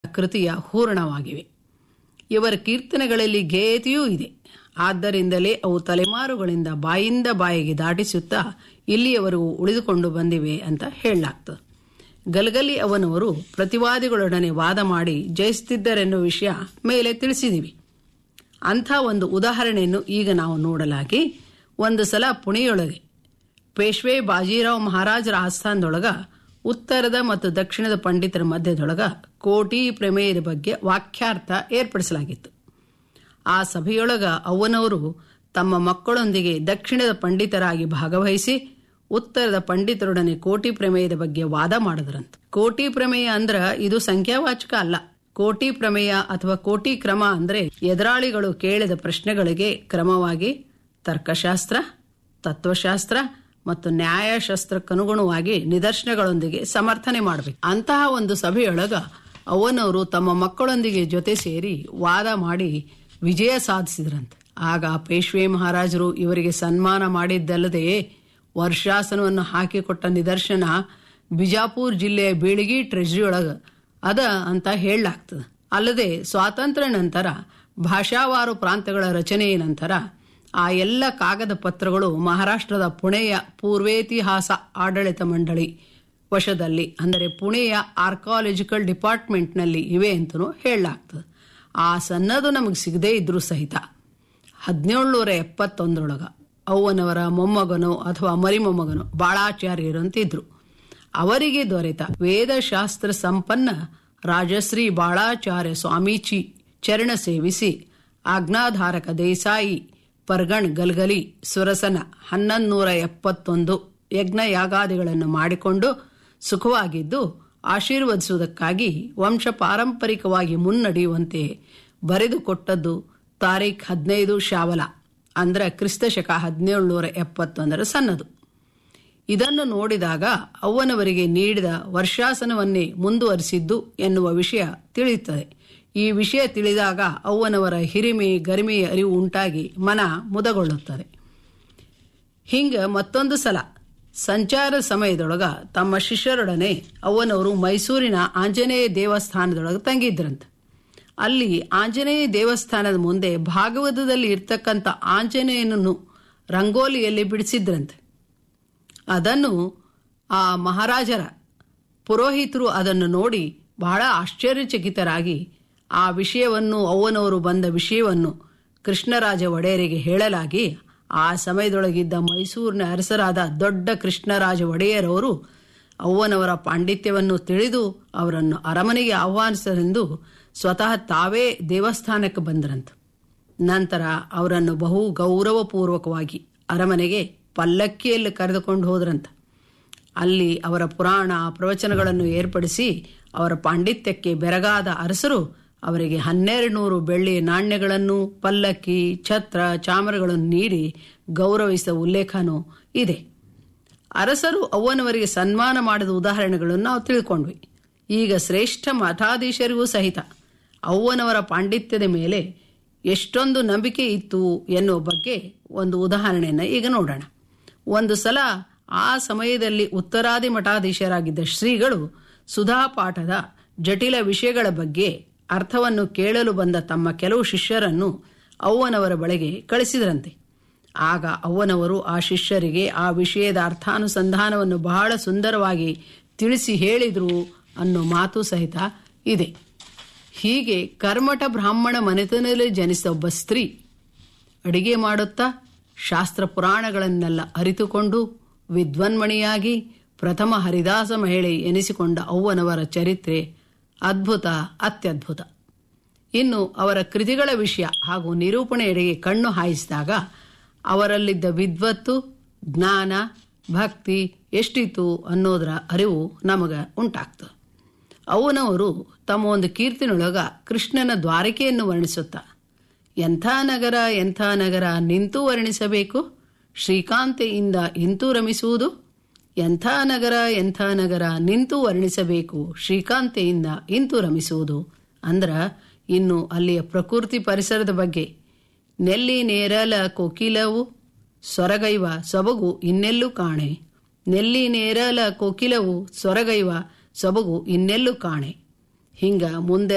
ಕೃತಿಯ ಹೂರಣವಾಗಿವೆ ಇವರ ಕೀರ್ತನೆಗಳಲ್ಲಿ ಗೇಯತೆಯೂ ಇದೆ ಆದ್ದರಿಂದಲೇ ಅವು ತಲೆಮಾರುಗಳಿಂದ ಬಾಯಿಂದ ಬಾಯಿಗೆ ದಾಟಿಸುತ್ತಾ ಇಲ್ಲಿಯವರೆಗೂ ಉಳಿದುಕೊಂಡು ಬಂದಿವೆ ಅಂತ ಹೇಳಲಾಗ್ತದೆ ಗಲಗಲಿ ಅವನವರು ಪ್ರತಿವಾದಿಗಳೊಡನೆ ವಾದ ಮಾಡಿ ಜಯಿಸುತ್ತಿದ್ದರೆನ್ನುವ ವಿಷಯ ಮೇಲೆ ತಿಳಿಸಿದಿವಿ ಅಂಥ ಒಂದು ಉದಾಹರಣೆಯನ್ನು ಈಗ ನಾವು ನೋಡಲಾಗಿ ಒಂದು ಸಲ ಪುಣೆಯೊಳಗೆ ಪೇಶ್ವೆ ಬಾಜಿರಾವ್ ಮಹಾರಾಜರ ಆಸ್ಥಾನದೊಳಗ ಉತ್ತರದ ಮತ್ತು ದಕ್ಷಿಣದ ಪಂಡಿತರ ಮಧ್ಯದೊಳಗ ಕೋಟಿ ಪ್ರಮೇಯದ ಬಗ್ಗೆ ವಾಕ್ಯಾರ್ಥ ಏರ್ಪಡಿಸಲಾಗಿತ್ತು ಆ ಸಭೆಯೊಳಗ ಅವನವರು ತಮ್ಮ ಮಕ್ಕಳೊಂದಿಗೆ ದಕ್ಷಿಣದ ಪಂಡಿತರಾಗಿ ಭಾಗವಹಿಸಿ ಉತ್ತರದ ಪಂಡಿತರೊಡನೆ ಕೋಟಿ ಪ್ರಮೇಯದ ಬಗ್ಗೆ ವಾದ ಮಾಡಿದ್ರಂತ ಕೋಟಿ ಪ್ರಮೇಯ ಅಂದ್ರ ಇದು ಸಂಖ್ಯಾವಾಚಕ ಅಲ್ಲ ಕೋಟಿ ಪ್ರಮೇಯ ಅಥವಾ ಕೋಟಿ ಕ್ರಮ ಅಂದ್ರೆ ಎದುರಾಳಿಗಳು ಕೇಳಿದ ಪ್ರಶ್ನೆಗಳಿಗೆ ಕ್ರಮವಾಗಿ ತರ್ಕಶಾಸ್ತ್ರ ತತ್ವಶಾಸ್ತ್ರ ಮತ್ತು ನ್ಯಾಯಶಾಸ್ತ್ರಕ್ಕನುಗುಣವಾಗಿ ನಿದರ್ಶನಗಳೊಂದಿಗೆ ಸಮರ್ಥನೆ ಮಾಡಬೇಕು ಅಂತಹ ಒಂದು ಸಭೆಯೊಳಗ ಅವನವರು ತಮ್ಮ ಮಕ್ಕಳೊಂದಿಗೆ ಜೊತೆ ಸೇರಿ ವಾದ ಮಾಡಿ ವಿಜಯ ಸಾಧಿಸಿದ್ರಂತೆ ಆಗ ಪೇಶ್ವೆ ಮಹಾರಾಜರು ಇವರಿಗೆ ಸನ್ಮಾನ ಮಾಡಿದ್ದಲ್ಲದೆ ವರ್ಷಾಸನವನ್ನು ಹಾಕಿಕೊಟ್ಟ ನಿದರ್ಶನ ಬಿಜಾಪುರ್ ಜಿಲ್ಲೆಯ ಬೀಳಿಗಿ ಟ್ರೆಜರಿಯೊಳಗ ಅದ ಅಂತ ಹೇಳಲಾಗ್ತದೆ ಅಲ್ಲದೆ ಸ್ವಾತಂತ್ರ್ಯ ನಂತರ ಭಾಷಾವಾರು ಪ್ರಾಂತಗಳ ರಚನೆಯ ನಂತರ ಆ ಎಲ್ಲ ಕಾಗದ ಪತ್ರಗಳು ಮಹಾರಾಷ್ಟ್ರದ ಪುಣೆಯ ಪೂರ್ವೇತಿಹಾಸ ಆಡಳಿತ ಮಂಡಳಿ ವಶದಲ್ಲಿ ಅಂದರೆ ಪುಣೆಯ ಆರ್ಕಾಲಜಿಕಲ್ ಡಿಪಾರ್ಟ್ಮೆಂಟ್ನಲ್ಲಿ ಇವೆ ಅಂತಲೂ ಹೇಳಲಾಗ್ತದೆ ಆ ಸನ್ನದು ನಮಗೆ ಸಿಗದೇ ಇದ್ರೂ ಸಹಿತ ಹದಿನೇಳುನೂರ ಎಪ್ಪತ್ತೊಂದರೊಳಗ ಅವ್ವನವರ ಮೊಮ್ಮಗನೋ ಅಥವಾ ಮರಿಮೊಮ್ಮಗನೋ ಬಾಳಾಚಾರ್ಯರು ಅಂತಿದ್ರು ಅವರಿಗೆ ದೊರೆತ ವೇದಶಾಸ್ತ್ರ ಸಂಪನ್ನ ರಾಜಶ್ರೀ ಬಾಳಾಚಾರ್ಯ ಸ್ವಾಮೀಚಿ ಚರಣ ಸೇವಿಸಿ ಆಜ್ಞಾಧಾರಕ ದೇಸಾಯಿ ಪರ್ಗಣ್ ಗಲ್ಗಲಿ ಸುರಸನ ಹನ್ನೊಂದೂರ ಎಪ್ಪತ್ತೊಂದು ಯಜ್ಞ ಯಾಗಾದಿಗಳನ್ನು ಮಾಡಿಕೊಂಡು ಸುಖವಾಗಿದ್ದು ಆಶೀರ್ವದಿಸುವುದಕ್ಕಾಗಿ ವಂಶ ಪಾರಂಪರಿಕವಾಗಿ ಮುನ್ನಡೆಯುವಂತೆ ಬರೆದುಕೊಟ್ಟದ್ದು ತಾರೀಖ್ ಹದಿನೈದು ಶಾವಲ ಅಂದ್ರೆ ಕ್ರಿಸ್ತಶಕ ಹದಿನೇಳುನೂರ ಎಪ್ಪತ್ತೊಂದರ ಸನ್ನದು ಇದನ್ನು ನೋಡಿದಾಗ ಅವ್ವನವರಿಗೆ ನೀಡಿದ ವರ್ಷಾಸನವನ್ನೇ ಮುಂದುವರಿಸಿದ್ದು ಎನ್ನುವ ವಿಷಯ ತಿಳಿಯುತ್ತದೆ ಈ ವಿಷಯ ತಿಳಿದಾಗ ಅವ್ವನವರ ಹಿರಿಮೆ ಗರಿಮೆಯ ಅರಿವು ಉಂಟಾಗಿ ಮನ ಮುದಗೊಳ್ಳುತ್ತದೆ ಹಿಂಗ ಮತ್ತೊಂದು ಸಲ ಸಂಚಾರ ಸಮಯದೊಳಗ ತಮ್ಮ ಶಿಷ್ಯರೊಡನೆ ಅವ್ವನವರು ಮೈಸೂರಿನ ಆಂಜನೇಯ ದೇವಸ್ಥಾನದೊಳಗೆ ತಂಗಿದ್ರಂತೆ ಅಲ್ಲಿ ಆಂಜನೇಯ ದೇವಸ್ಥಾನದ ಮುಂದೆ ಭಾಗವತದಲ್ಲಿ ಇರ್ತಕ್ಕಂಥ ಆಂಜನೇಯನನ್ನು ರಂಗೋಲಿಯಲ್ಲಿ ಬಿಡಿಸಿದ್ರಂತೆ ಅದನ್ನು ಆ ಮಹಾರಾಜರ ಪುರೋಹಿತರು ಅದನ್ನು ನೋಡಿ ಬಹಳ ಆಶ್ಚರ್ಯಚಕಿತರಾಗಿ ಆ ವಿಷಯವನ್ನು ಅವ್ವನವರು ಬಂದ ವಿಷಯವನ್ನು ಕೃಷ್ಣರಾಜ ಒಡೆಯರಿಗೆ ಹೇಳಲಾಗಿ ಆ ಸಮಯದೊಳಗಿದ್ದ ಮೈಸೂರಿನ ಅರಸರಾದ ದೊಡ್ಡ ಕೃಷ್ಣರಾಜ ಒಡೆಯರವರು ಅವ್ವನವರ ಪಾಂಡಿತ್ಯವನ್ನು ತಿಳಿದು ಅವರನ್ನು ಅರಮನೆಗೆ ಆಹ್ವಾನಿಸಲೆಂದು ಸ್ವತಃ ತಾವೇ ದೇವಸ್ಥಾನಕ್ಕೆ ಬಂದರಂತ ನಂತರ ಅವರನ್ನು ಬಹು ಗೌರವಪೂರ್ವಕವಾಗಿ ಅರಮನೆಗೆ ಪಲ್ಲಕ್ಕಿಯಲ್ಲಿ ಕರೆದುಕೊಂಡು ಹೋದ್ರಂತ ಅಲ್ಲಿ ಅವರ ಪುರಾಣ ಪ್ರವಚನಗಳನ್ನು ಏರ್ಪಡಿಸಿ ಅವರ ಪಾಂಡಿತ್ಯಕ್ಕೆ ಬೆರಗಾದ ಅರಸರು ಅವರಿಗೆ ಹನ್ನೆರಡು ನೂರು ಬೆಳ್ಳಿ ನಾಣ್ಯಗಳನ್ನು ಪಲ್ಲಕ್ಕಿ ಛತ್ರ ಚಾಮರಗಳನ್ನು ನೀಡಿ ಗೌರವಿಸಿದ ಉಲ್ಲೇಖನೂ ಇದೆ ಅರಸರು ಅವ್ವನವರಿಗೆ ಸನ್ಮಾನ ಮಾಡಿದ ಉದಾಹರಣೆಗಳನ್ನು ನಾವು ತಿಳ್ಕೊಂಡ್ವಿ ಈಗ ಶ್ರೇಷ್ಠ ಮಠಾಧೀಶರಿಗೂ ಸಹಿತ ಅವ್ವನವರ ಪಾಂಡಿತ್ಯದ ಮೇಲೆ ಎಷ್ಟೊಂದು ನಂಬಿಕೆ ಇತ್ತು ಎನ್ನುವ ಬಗ್ಗೆ ಒಂದು ಉದಾಹರಣೆಯನ್ನು ಈಗ ನೋಡೋಣ ಒಂದು ಸಲ ಆ ಸಮಯದಲ್ಲಿ ಉತ್ತರಾದಿ ಮಠಾಧೀಶರಾಗಿದ್ದ ಶ್ರೀಗಳು ಸುಧಾಪಾಠದ ಜಟಿಲ ವಿಷಯಗಳ ಬಗ್ಗೆ ಅರ್ಥವನ್ನು ಕೇಳಲು ಬಂದ ತಮ್ಮ ಕೆಲವು ಶಿಷ್ಯರನ್ನು ಅವ್ವನವರ ಬಳಿಗೆ ಕಳಿಸಿದ್ರಂತೆ ಆಗ ಅವ್ವನವರು ಆ ಶಿಷ್ಯರಿಗೆ ಆ ವಿಷಯದ ಅರ್ಥಾನುಸಂಧಾನವನ್ನು ಬಹಳ ಸುಂದರವಾಗಿ ತಿಳಿಸಿ ಹೇಳಿದ್ರು ಅನ್ನೋ ಮಾತು ಸಹಿತ ಇದೆ ಹೀಗೆ ಕರ್ಮಠ ಬ್ರಾಹ್ಮಣ ಮನೆತನದಲ್ಲಿ ಜನಿಸಿದ ಒಬ್ಬ ಸ್ತ್ರೀ ಅಡಿಗೆ ಮಾಡುತ್ತಾ ಶಾಸ್ತ್ರ ಪುರಾಣಗಳನ್ನೆಲ್ಲ ಅರಿತುಕೊಂಡು ವಿದ್ವನ್ಮಣಿಯಾಗಿ ಪ್ರಥಮ ಹರಿದಾಸ ಮಹಿಳೆ ಎನಿಸಿಕೊಂಡ ಅವ್ವನವರ ಚರಿತ್ರೆ ಅದ್ಭುತ ಅತ್ಯದ್ಭುತ ಇನ್ನು ಅವರ ಕೃತಿಗಳ ವಿಷಯ ಹಾಗೂ ನಿರೂಪಣೆಯೆಡೆಗೆ ಕಣ್ಣು ಹಾಯಿಸಿದಾಗ ಅವರಲ್ಲಿದ್ದ ವಿದ್ವತ್ತು ಜ್ಞಾನ ಭಕ್ತಿ ಎಷ್ಟಿತ್ತು ಅನ್ನೋದರ ಅರಿವು ನಮಗ ಉಂಟಾಗ್ತದೆ ಅವನವರು ತಮ್ಮ ಒಂದು ಕೀರ್ತಿನೊಳಗ ಕೃಷ್ಣನ ದ್ವಾರಕೆಯನ್ನು ವರ್ಣಿಸುತ್ತಾ ಎಂಥ ನಗರ ಎಂಥ ನಗರ ನಿಂತು ವರ್ಣಿಸಬೇಕು ಶ್ರೀಕಾಂತೆಯಿಂದ ಇಂತು ರಮಿಸುವುದು ಎಂಥ ನಗರ ಎಂಥ ನಗರ ನಿಂತು ವರ್ಣಿಸಬೇಕು ಶ್ರೀಕಾಂತೆಯಿಂದ ಇಂತು ರಮಿಸುವುದು ಅಂದ್ರ ಇನ್ನು ಅಲ್ಲಿಯ ಪ್ರಕೃತಿ ಪರಿಸರದ ಬಗ್ಗೆ ನೆಲ್ಲಿ ನೇರಲ ಕೋಕಿಲವು ಸೊರಗೈವ ಸೊಬಗು ಇನ್ನೆಲ್ಲೂ ಕಾಣೆ ನೆಲ್ಲಿ ನೇರಲ ಕೋಕಿಲವು ಸೊರಗೈವ ಸೊಬಗು ಇನ್ನೆಲ್ಲೂ ಕಾಣೆ ಹಿಂಗ ಮುಂದೆ